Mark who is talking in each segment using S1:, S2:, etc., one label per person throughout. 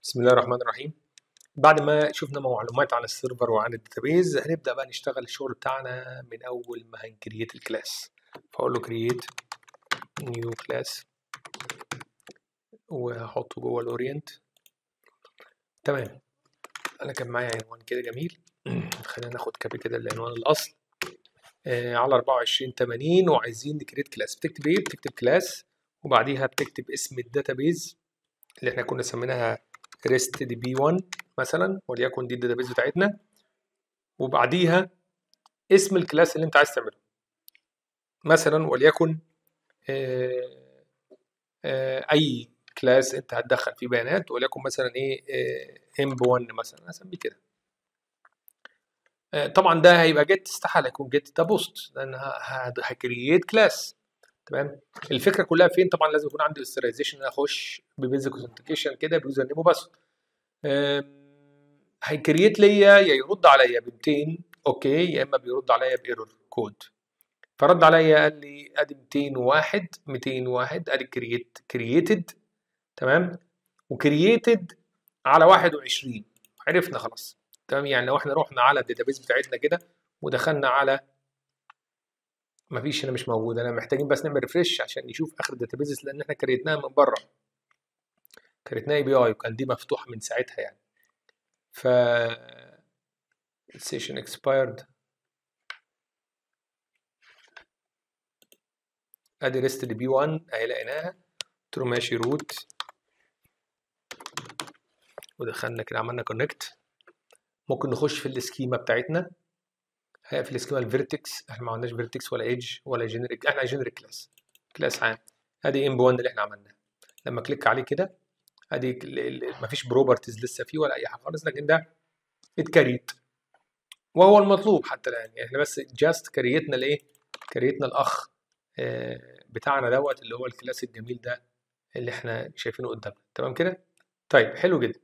S1: بسم الله الرحمن الرحيم بعد ما شفنا معلومات عن السيرفر وعن الداتابيز هنبدأ بقى نشتغل الشغل بتاعنا من أول ما هنكريت الكلاس فأقول له create new class وهحطه جوه الأورينت تمام أنا كان معايا عنوان كده جميل خلينا ناخد كابي كده العنوان الأصل آه على 24 80 وعايزين نكريت كلاس بتكتب إيه؟ بتكتب كلاس وبعديها بتكتب اسم الداتابيز اللي احنا كنا سميناها ريست دي بي 1 مثلا وليكن دي الداتابيز بتاعتنا وبعديها اسم الكلاس اللي انت عايز تعمله مثلا وليكن آه آه اي كلاس انت هتدخل فيه بيانات وليكن مثلا ايه ام 1 مثلا هسميه كده آه طبعا ده هيبقى جيت استحاله يكون جيت ده بوست لان هكرييت كلاس تمام الفكره كلها فين طبعا لازم يكون عندي استرايزيشن اخش ببيزك اوثنتيكيشن كده بيوزر نيم وباسورد هيكريت ليا يا يرد عليا ب 200 اوكي يا اما بيرد عليا بايرور كود فرد عليا قال لي ادي 201 201 ادي كرييت كرييتد تمام وكرييتد على 21 عرفنا خلاص تمام يعني لو احنا رحنا على الداتابيز بتاعتنا كده ودخلنا على مفيش هنا مش موجود انا محتاجين بس نعمل ريفرش عشان نشوف اخر الداتابيز لان احنا كريتناها من بره كريتناها اي بي اي وكان دي مفتوحه من ساعتها يعني ف session expired ادي ريست دي بي 1 اهي لقيناها قلت له ماشي روت ودخلنا كده عملنا كونكت ممكن نخش في السكيما بتاعتنا هي في السكيما الفيرتكس احنا ما عندناش فيرتكس ولا ايدج ولا جينيريك احنا جينيريك كلاس كلاس عام ادي ام 1 اللي احنا عملناه لما كليك عليه كده ادي مفيش بروبرتيز لسه فيه ولا اي حاجه خالص لكن ده اتكريت وهو المطلوب حتى الان يعني احنا بس جاست كريتنا الايه كريتنا الاخ بتاعنا دوت اللي هو الكلاس الجميل ده اللي احنا شايفينه قدامنا تمام كده طيب حلو جدا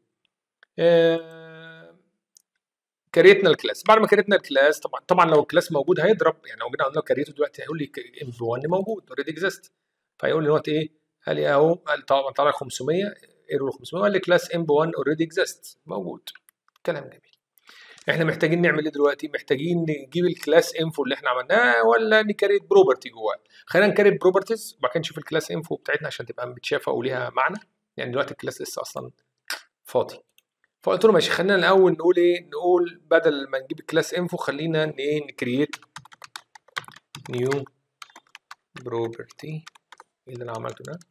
S1: كريتنا الكلاس بعد ما كريتنا الكلاس طبعا طبعا لو الكلاس موجود هيضرب يعني لو جينا قلنا كريته دلوقتي هيقول لي ام 1 موجود اوريدي اكزيست فهيقول لي دلوقتي ايه قال لي اهو قال طبعا طلع 500 ايرور 500 قال لي كلاس ام 1 اوريدي اكزيست موجود كلام جميل احنا محتاجين نعمل ايه دلوقتي محتاجين نجيب الكلاس انفو اللي احنا عملناه ولا نكريت بروبرتي جواه خلينا نكريت بروبرتيز وبعد كده نشوف الكلاس انفو بتاعتنا عشان تبقى متشافه وليها معنى يعني دلوقتي الكلاس لسه اصلا فاضي فقلت له ماشي خلينا الاول نقول ايه نقول بدل ما نجيب الكلاس انفو خلينا ايه نكريت نيو بروبرتي ايه اللي انا عملته ده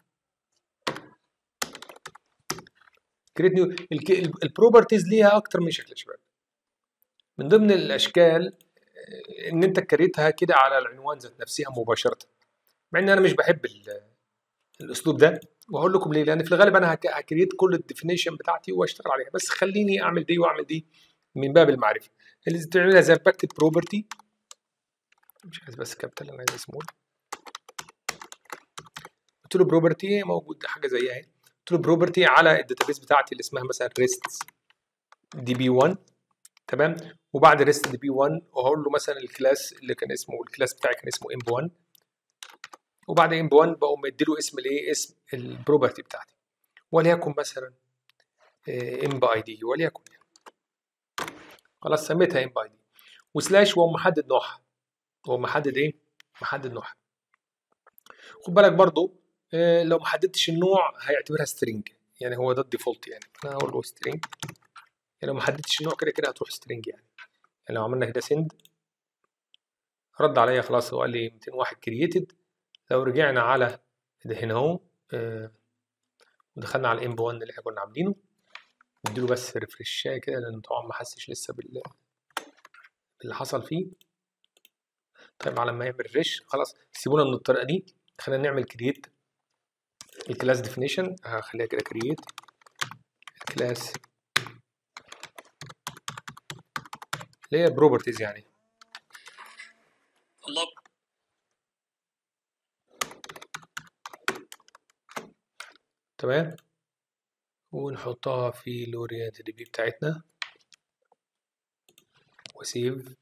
S1: كريت نيو البروبرتيز ليها اكتر من شكل يا شباب من ضمن الاشكال ان انت كريتها كده على العنوان ذات نفسها مباشره مع ان انا مش بحب الاسلوب ده وهقول لكم ليه لان في الغالب انا هكريت كل الديفينيشن بتاعتي واشتغل عليها بس خليني اعمل دي واعمل دي من باب المعرفه اللي تعملها زي بكتب بروبرتي مش عايز بس كابيتال انا عايز سمول قلت له بروبرتي موجود حاجه زيها اهي قلت له بروبرتي على الداتابيس بتاعتي اللي اسمها مثلا ريست دي بي 1 تمام وبعد ريست دي بي 1 وهقول له مثلا الكلاس اللي كان اسمه الكلاس بتاعي كان اسمه ام 1 وبعد ام 1 بقوم مديله اسم الايه اسم البروبرتي بتاعتي وليكن مثلا ام باي دي وليكن يعني. خلاص سميتها ام باي دي وسلاش واقوم محدد نوعها واقوم محدد ايه محدد نوعها خد بالك برضو لو ما حددتش النوع هيعتبرها سترينج يعني هو ده الديفولت يعني انا هقول له سترينج يعني لو ما حددتش النوع كده كده هتروح سترينج يعني. يعني لو عملنا كده سند رد عليا خلاص هو قال لي 201 كرييتد لو رجعنا على ده هنا اهو آه ودخلنا على الام 1 اللي احنا كنا عاملينه نديله بس ريفرشايه كده لان طبعا ما حسش لسه بال اللي حصل فيه طيب على ما يعمل ريفرش خلاص سيبونا من الطريقه دي خلينا نعمل كرييت الكلاس ديفينيشن هخليها كده كرييت كلاس اللي هي بروبرتيز يعني
S2: الله
S1: تمام ونحطها في الاورينت دي بي بتاعتنا وسيف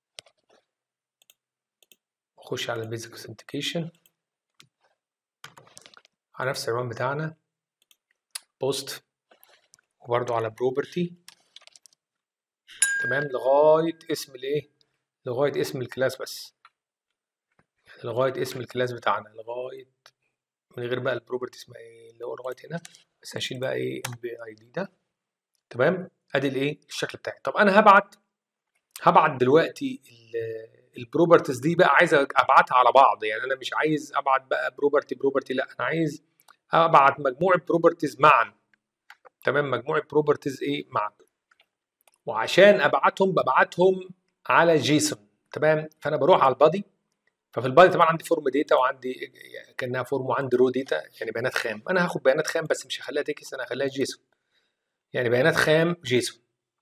S1: نخش على البيزك اوثنتيكيشن على نفس العنوان بتاعنا بوست وبرده على بروبرتي تمام لغايه اسم الايه لغايه اسم الكلاس بس يعني لغايه اسم الكلاس بتاعنا لغايه من غير بقى البروبرتي اسمها ايه اللي هو لغايه هنا بس هشيل بقى ايه ام بي اي دي ده تمام ادي الايه الشكل بتاعي طب انا هبعت هبعت دلوقتي البروبرتيز دي بقى عايز ابعتها على بعض يعني انا مش عايز ابعت بقى بروبرتي بروبرتي لا انا عايز ابعت مجموعه بروبرتيز معا تمام مجموعه بروبرتيز ايه معا وعشان ابعتهم ببعتهم على جيسون تمام فانا بروح على البادي ففي البادي طبعا عندي فورم داتا وعندي كانها فورم وعندي رو داتا يعني بيانات خام انا هاخد بيانات خام بس مش هخليها تكس انا هخليها جيسون يعني بيانات خام جيسون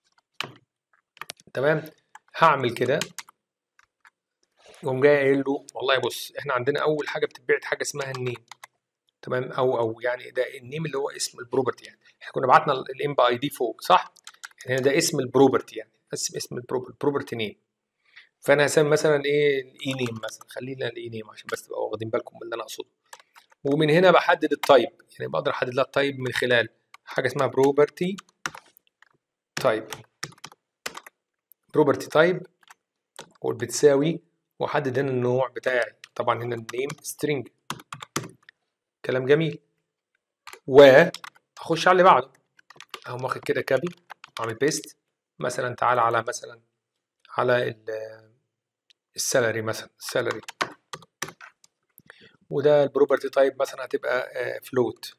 S1: تمام هعمل كده يقوم جاي قايل له والله بص احنا عندنا اول حاجه بتتبعت حاجه اسمها النيم تمام او او يعني ده النيم اللي هو اسم البروبرتي يعني احنا كنا بعتنا الام بي اي دي فوق صح يعني ده اسم البروبرتي يعني بس اسم البروبرتي نيم فانا هسمي مثلا ايه الاي نيم مثلا خلينا الاي نيم عشان بس تبقوا واخدين بالكم من اللي انا اقصده ومن هنا بحدد التايب يعني بقدر احدد لها التايب من خلال حاجه اسمها بروبرتي تايب بروبرتي تايب بتساوي واحدد هنا النوع بتاعي طبعا هنا النيم سترينج كلام جميل واخش على اللي بعده اقوم واخد كده كابي اعمل بيست مثلا تعال على مثلا على السالري مثلا السالري وده البروبرتي تايب مثلا هتبقى فلوت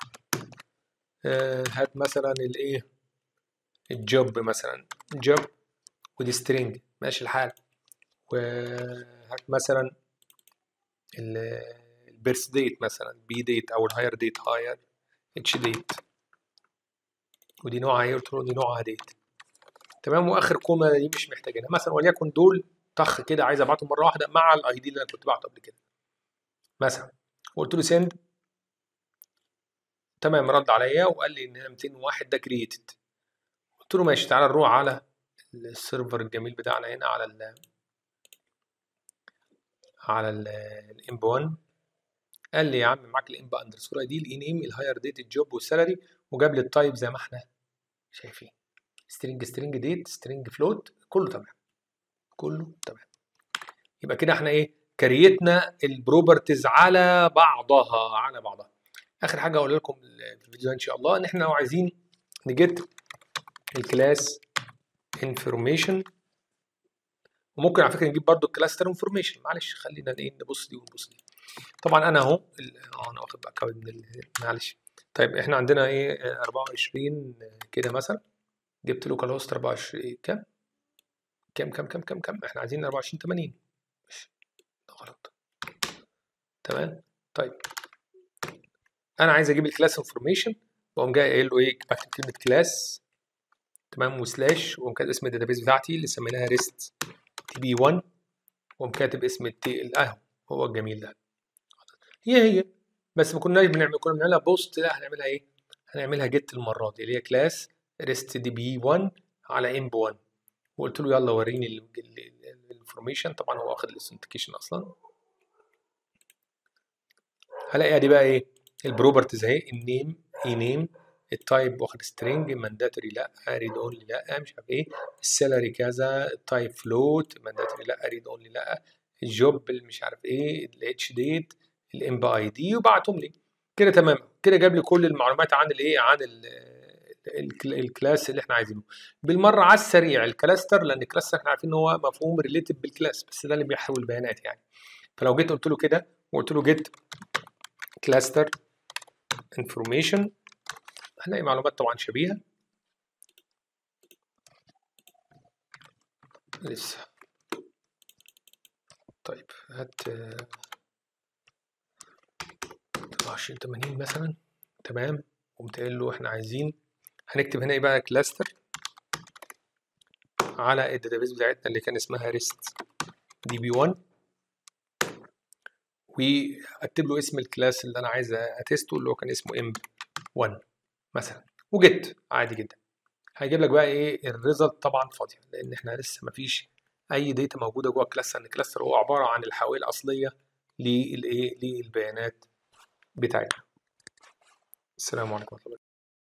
S1: هات مثلا الايه الجوب مثلا جوب ودي سترينج ماشي الحال وهات مثلا البيرث ديت مثلا بي ديت او الهاير ديت هاير اتش ديت ودي نوعها ايه قلت له دي نوعها ديت تمام واخر كومه دي مش محتاجينها مثلا وليكن دول طخ كده عايز ابعتهم مره واحده مع الاي دي اللي انا كنت بعته قبل كده مثلا قلت له سند تمام رد عليا وقال لي ان هنا 201 ده كرييتد قلت له ماشي تعالى نروح على السيرفر الجميل بتاعنا هنا على ال على الامب 1 قال لي يا عم معاك الامب اندرسكور اي دي الاي نيم الهاير ديت الجوب والسالري وجاب لي التايب زي ما احنا شايفين سترينج سترينج ديت سترينج فلوت كله تمام كله تمام يبقى كده احنا ايه كريتنا البروبرتيز على بعضها على بعضها اخر حاجه اقول لكم في الفيديو ان شاء الله ان احنا لو عايزين نجيت الكلاس انفورميشن وممكن على فكره نجيب برضو الكلاستر انفورميشن معلش خلينا ايه نبص دي ونبص دي طبعا انا اهو اه انا واخد بقى من ال... معلش طيب احنا عندنا ايه 24 كده مثلا جبت لوكال هوست 24 كام كام كام كام كام كام احنا عايزين 24 80 مش ده غلط تمام طيب انا عايز اجيب الكلاس انفورميشن واقوم جاي قايل له ايه بكتب كلمه كلاس تمام وسلاش واقوم كاتب اسم الداتابيس بتاعتي اللي سميناها ريست تي بي 1 واقوم كاتب اسم التي اهو هو الجميل ده هي هي بس ما كناش بنعمل كنا بنعملها بوست لا هنعملها ايه هنعملها جيت المره دي اللي هي كلاس ريست دي بي 1 على امب 1 وقلت له يلا وريني الانفورميشن طبعا هو واخد الاثنتيكيشن اصلا هلاقي ادي بقى ايه البروبرتيز اهي النيم اي نيم التايب واخد سترينج مانداتوري لا ريد اونلي لا مش عارف ايه السالري كذا التايب فلوت مانداتوري لا ريد اونلي لا الجوب مش عارف ايه الاتش ديت الام بي اي دي وبعتهم لي كده تمام كده جاب لي كل المعلومات عن الايه عن الكلاس اللي احنا عايزينه بالمره على السريع الكلاستر لان الكلاستر احنا عارفين ان هو مفهوم ريليتد بالكلاس بس ده اللي بيحول البيانات يعني فلو جيت قلت له كده وقلت له جيت كلاستر انفورميشن هنلاقي معلومات طبعا شبيهه لسه طيب هات 20 80 مثلا تمام قمت قايل له احنا عايزين هنكتب هنا ايه بقى كلاستر على الداتابيس بتاعتنا اللي كان اسمها ريست دي بي 1 واكتب له اسم الكلاس اللي انا عايز اتسته اللي هو كان اسمه ام 1 مثلا وجيت عادي جدا هيجيب لك بقى ايه الريزلت طبعا فاضيه لان احنا لسه ما فيش اي داتا موجوده جوه الكلاستر ان الكلاستر هو عباره عن الحواوي الاصليه للايه للبيانات بتاعتنا السلام عليكم ورحمه الله